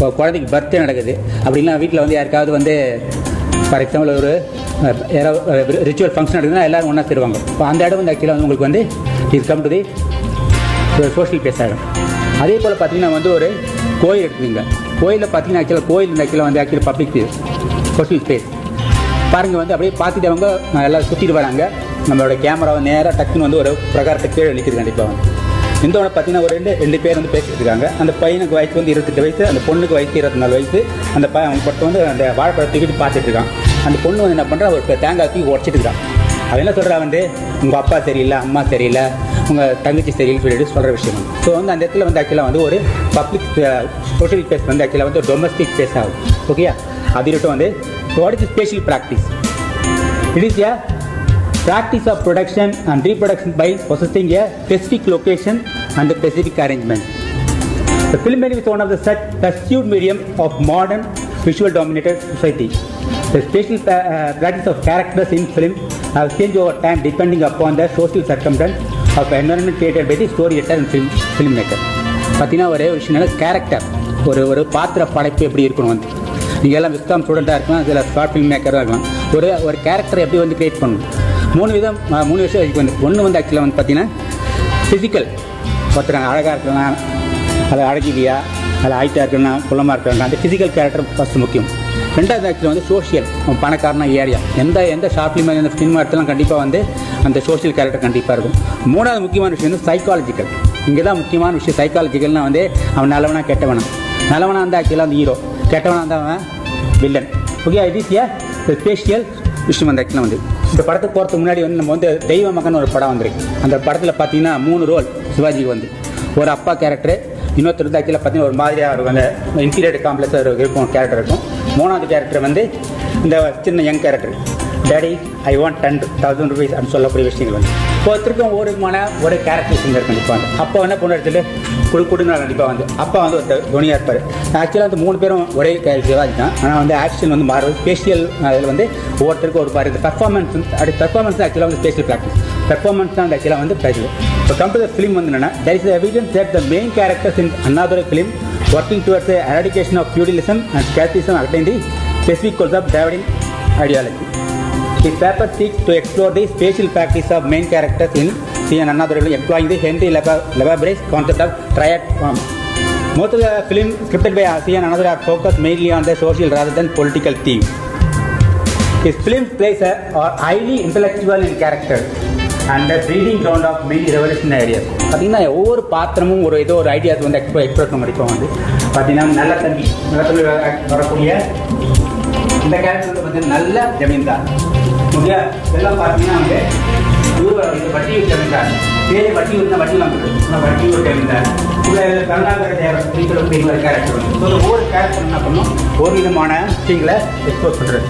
இப்போ குழந்தைக்கு பர்த்டே நடக்குது அப்படின்னா வீட்டில் வந்து யாருக்காவது வந்து ஃபார் எக்ஸாம்பிள் ஒரு அஹ், யாராவது ரிச்சுவல் ஃபங்க்ஷன் நடக்குதுன்னா எல்லாரும் ஒன்றா சேருவாங்க இப்போ அந்த இடம் வந்து ஆக்சுவலாக வந்து உங்களுக்கு வந்து is come to the social place ஆகிடும் அதே போல் பார்த்தீங்கன்னா வந்து ஒரு கோயில் எடுத்துக்கோங்க கோயிலில் பார்த்தீங்கன்னா ஆக்சுவலாக கோயில் இந்த ஆக்சுவலாக வந்து ஆக்சுவலி பப்ளிக் சோஷியல் ஸ்பேஸ் பாருங்க வந்து அப்படியே பார்த்துட்டு அவங்க அஹ், எல்லாம் சுற்றிட்டு வராங்க நம்மளோட கேமராவை நேராக டக்குன்னு வந்து ஒரு பிரகாரத்தை கீழே நிற்குது கண்டிப்பாக வந்து இந்த ஒன்று பார்த்தீங்கன்னா ஒரு ரெண்டு ரெண்டு பேர் வந்து பேசிட்டு இருக்காங்க அந்த பையனுக்கு வயசு வந்து இருபத்தெட்டு வயசு அந்த பொண்ணுக்கு வயசு இருபத்தி நாலு வயசு அந்த பையன் பட்டு வந்து அந்த வாழைப்பழத்தை தூக்கிட்டு பார்த்துட்டு இருக்கான் அந்த பொண்ணு வந்து என்ன பண்ணுறா ஒரு தேங்காய் தூக்கி உடச்சிட்டு இருக்கான் அவன் என்ன சொல்கிறா வந்து உங்கள் அப்பா சரியில்லை அம்மா சரியில்லை உங்கள் தங்கச்சி சரியில்லை சொல்லிட்டு சொல்கிற விஷயம் ஸோ வந்து அந்த இடத்துல வந்து ஆக்சுவலாக வந்து ஒரு பப்ளிக் சோஷியல் ஸ்பேஸ் வந்து ஆக்சுவலாக வந்து டொமஸ்டிக் ஸ்பேஸ் ஆகும் ஓகேயா அது இருக்கட்டும் வந்து what is special practice It is a practice of production and reproduction by possessing a specific location and a specific arrangement. The film medium is one of the such pursued medium of modern visual dominated society. The special pa- uh, practice of characters in film have changed over time depending upon the social circumstance of environment created by the storyteller and film filmmaker. பார்த்தீங்கன்னா ஒரே ஒரு விஷயம் character ஒரு ஒரு பாத்திர படைப்பு எப்படி இருக்கணும் வந்து நீங்கள் எல்லாம் விஸ்காம் ஸ்டூடெண்ட்டாக இருக்கலாம் சில ஷார்ட் ஃபில்ம் மேக்கராக இருக்கலாம் ஒரு ஒரு கேரக்டர் எப்படி வந்து கிரியேட் பண்ணணும் மூணு விதம் அஹ், மூணு விஷயம் இதுக்கு வந்து ஒன்று வந்து ஆக்சுவலாக வந்து பார்த்தீங்கன்னா ஃபிசிக்கல் ஒருத்தர் அழகாக இருக்கலாம் அது அழகிலியா அது ஹைட்டாக இருக்கலாம் குள்ளமாக இருக்கலாம் அந்த ஃபிசிக்கல் கேரக்டர் ஃபஸ்ட்டு முக்கியம் ரெண்டாவது ஆக்சுவலாக வந்து சோஷியல் பணக்காரனா ஏரியா எந்த எந்த ஷார்ட் ஃபிலிம் எந்த சினிமா எடுத்தாலும் கண்டிப்பாக வந்து அந்த சோஷியல் கேரக்டர் கண்டிப்பாக இருக்கும் மூணாவது முக்கியமான விஷயம் வந்து சைக்காலஜிக்கல் இங்கே தான் முக்கியமான விஷயம் சைக்காலஜிக்கல்னால் வந்து அவன் நல்லவனா கெட்டவனா நல்லவனா இருந்தால் ஆக்சுவலாக வந்து ஹீரோ கெட்டவனா இருந்தால் அவன் வில்லன் ஓகே இது இஸ் ஏ ஸ்பேஷியல் விஷயம் அந்த ஆக்சுவலாக வந்து இந்த படத்துக்கு போகிறதுக்கு முன்னாடி வந்து நம்ம வந்து தெய்வ மகன் ஒரு படம் வந்திருக்கு அந்த படத்தில் பார்த்தீங்கன்னா மூணு ரோல் சிவாஜிக்கு வந்து ஒரு அப்பா கேரக்டர் இன்னொருத்தர் வந்து ஆக்சுவலாக பார்த்தீங்கன்னா ஒரு மாதிரியாக இருக்கும் அந்த இன்டீரியர் காம்ப்ளெக்ஸ் இருக்கும் கேரக்டர் இருக்கும் மூணாவது கேரக்டர் வந்து இந்த சின்ன young character daddy I want ten thousand rupees அப்படின்னு சொல்லக்கூடிய விஷயங்கள் வந்து ஒருத்தருக்கும் ஒரு விதமான ஒரு கேரக்டரிஸ்டிங் இருக்கும் கண்டிப்பாக வந்து அப்போ என்ன பொண்ணு எடுத்துட்டு குடு குடுங்க கண்டிப்பாக வந்து அப்பா வந்து ஒருத்தர் துணியாக இருப்பார் ஆக்சுவலாக வந்து மூணு பேரும் ஒரே சிவாஜி தான் ஆனால் வந்து ஆக்ஷன் வந்து மாறுவது ஸ்பேஷியல் அதில் வந்து ஒவ்வொருத்தருக்கும் ஒரு பாரு இந்த பர்ஃபார்மன்ஸ் அப்படி பர்ஃபார்மன்ஸ் ஆக்சுவலாக வந்து ஸ்பேஷியல் ப்ராக்டிஸ் பர்ஃபார்மன்ஸ் தான் ஆக்சுவலாக வந்து ப்ரைஸ் இப்போ கம்ப்யூட்டர் ஃபிலிம் வந்து என்னன்னா there is evidence that the main characters in another film working towards the eradication of feudalism and casteism attain the specific goals of Dravidian ideology. His paper seeks to explore the spatial practice of main characters in See and Another Film, employing the Henry Lebabere's concept of triad form. Most of the film scripted by See and Another are focused mainly on the social rather than political theme. His films plays a, are highly intellectual in character and the breeding ground of many revolutionary ideas. பார்த்தீங்கன்னா ஒவ்வொரு பாத்திரமும் ஒரு ஏதோ ஒரு ideas வந்து எக்ஸ்ப்ரோ express பண்ண முடியும் வந்து பார்த்தீங்கன்னா நல்ல தம்பி நல்ல தம்பி வர- வரக்கூடிய இந்த கேரக்டர் வந்து பார்த்தீங்கன்னா நல்ல ஜமீன்தார் ஓகே இதெல்லாம் பார்த்தீங்கன்னா வந்து இவர் இந்த வட்டி ஜமீன்தார் பேரு வட்டி இருந்தா வட்டி வாங்குறது ஆனால் வட்டி ஒரு ஜமீன்தார் இல்லை கருணாகர தேவர் சொல்லக்கூடிய ஒரு கேரக்டர் வந்து ஸோ ஒவ்வொரு கேரக்டர் என்ன பண்ணும் ஒரு விதமான விஷயங்களை எக்ஸ்போஸ் பண்ணுறது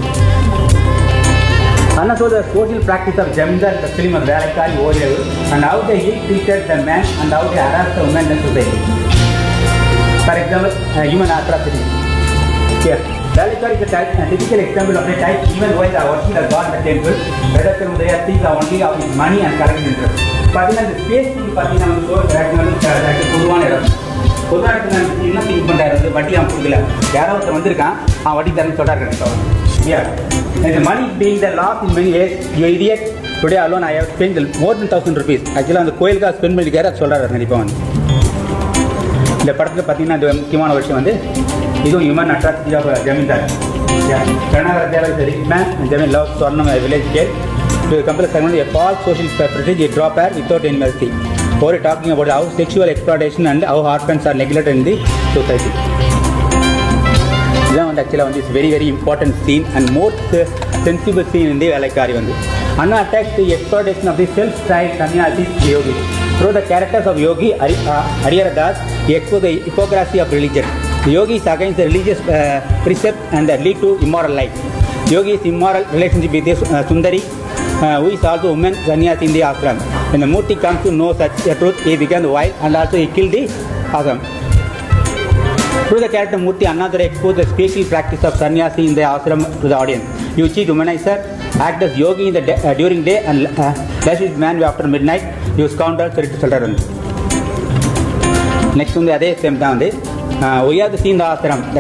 And also the social practice of gender, the film of Velakari Oriel, and how they he treated the man and how they harassed the women in society. For example, uh, human atrocity. Here, Velakari is a, type, a typical example of a type even while they are worshiping the god in the temple, whether their things are only of his money and correct interest. பார்த்தீங்கன்னா இந்த space பார்த்தீங்கன்னா வந்து சோறு கரெக்டாக பொதுவான இடம் பொதுவான இடத்துல நான் என்ன திங்க் பண்ணுறாரு வந்து வட்டி அவன் கொடுக்கல யாரோ ஒருத்தன் வந்திருக்கான் அவன் வட்டி தரேன்னு சொல்கிறாரு கரெக்டாக Yeah. And the money being the loss in many ways, you idiot, today alone I have spent more than thousand rupees. ஆக்சுவலாக அந்த கோயிலுக்காக ஸ்பெண்ட் பண்ணிருக்காரு அது சொல்கிறாரு கண்டிப்பாக வந்து இந்த படத்தில் பார்த்தீங்கன்னா இந்த முக்கியமான ஒரு விஷயம் வந்து இதுவும் human atrocity of zamindar Karunakara தேவை சரி மேன் ஜமீன் love Sornam village care to compel second a fall social prestige a drop air without any mercy or talking about how sexual exploitation and how orphans are neglected in the society இதுதான் வந்து ஆக்சுவலாக வந்து it's very very important scene and most sensible scene இந்த வேலைக்காரி வந்து Anna attacks the exploitation of the self style sanyasi yogi through the characters of yogi Hari ஹரியரதாஸ் expo the hypocrisy of religion yogi is against the religious precept and lead to immoral life yogi is immoral relationship with this uh, sundari uh, who is also woman sannyasi in the ashram when the murti comes to know such a truth he began wild and also he killed the ashram Through the character Murthy, another exposed the spatial practice of sannyasi in the ashram to the audience. You cheat womanizer, act as yogi in the de- uh, during day and uh, dash with man after midnight. You scoundrel, சொல்லிட்டு சொல்றாரு வந்து next வந்து அதே same தான் வந்து ஒய்யாவது சீந்த ஆசிரம்